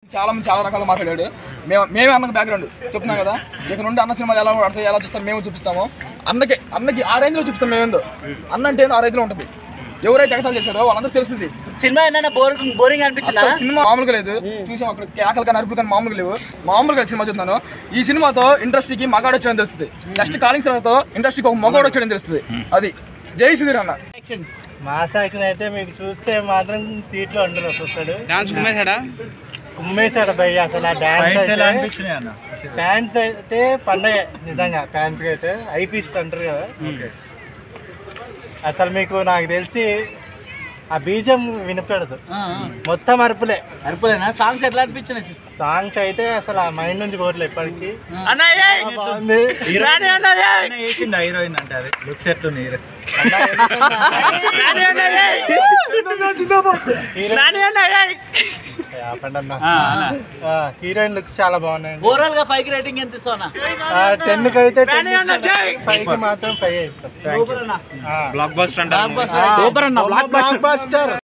చాలా మంది చాలా రకాలు మాట్లాడాడు మేము మేమే అన్నకు బ్యాక్గ్రౌండ్ చెప్తున్నాం కదా ఇక నుండి అన్న సినిమాలు ఎలా పడతాయి ఎలా చూస్తాం మేము చూపిస్తాము అన్నకి అన్నకి ఆ రేంజ్లో చూపిస్తాం మేమేందో అన్న అంటే ఏందో ఆ రేంజ్లో ఉంటుంది ఎవరైతే ఎగసాలు చేశారో వాళ్ళందరూ తెలుస్తుంది సినిమా ఏంటంటే బోరింగ్ బోరింగ్ అనిపించిందా అసలు సినిమా మామూలుగా లేదు చూసాం అక్కడ కేకలు కానీ అరుపులు కానీ మామూలుగా లేవు మామూలుగా సినిమా చూస్తున్నాను ఈ సినిమాతో ఇండస్ట్రీకి మగాడు వచ్చాడని తెలుస్తుంది నెక్స్ట్ కాలింగ్ సినిమాతో ఇండస్ట్రీకి ఒక మగాడు వచ్చాడని తెలుస్తుంది అది జై సుధీర్ అన్న మాస్ యాక్షన్ అయితే మీకు చూస్తే మాత్రం సీట్లో ఉండరు ఒక్కొక్కడు డాన్స్ కుమ్మేశాడా కుమ్మేశాడు భయ్య అసలు ఆ డాన్స్ అయితే ఫ్యాన్స్ అయితే పండగ నిజంగా ఫ్యాన్స్ అయితే ఐ ఫీస్ట్ అంటారు కదా అసలు మీకు నాకు తెలిసి ఆ బీజం వినపడదు మొత్తం అరుపులే అరుపులేనా సాంగ్స్ ఎట్లా అనిపించినాయి సాంగ్స్ అయితే అసలు ఆ మైండ్ నుంచి పోవట్లే ఇప్పటికి అన్నయ్య బాగుంది వేసిండు హీరోయిన్ అంటే అది లుక్స్ ఎట్లుంది హీరో హీరోయిన్ లుక్స్ చాలా బాగున్నాయి ఓవరాల్ గా ఫైవ్ రేటింగ్ ఎంత ఇస్తావు టెన్ కి అయితే ఫైవ్ కి మాత్రం ఫైవ్ ఇస్తాం బ్లాక్ బస్టర్ అన్న బ్లాక్ బస్టర్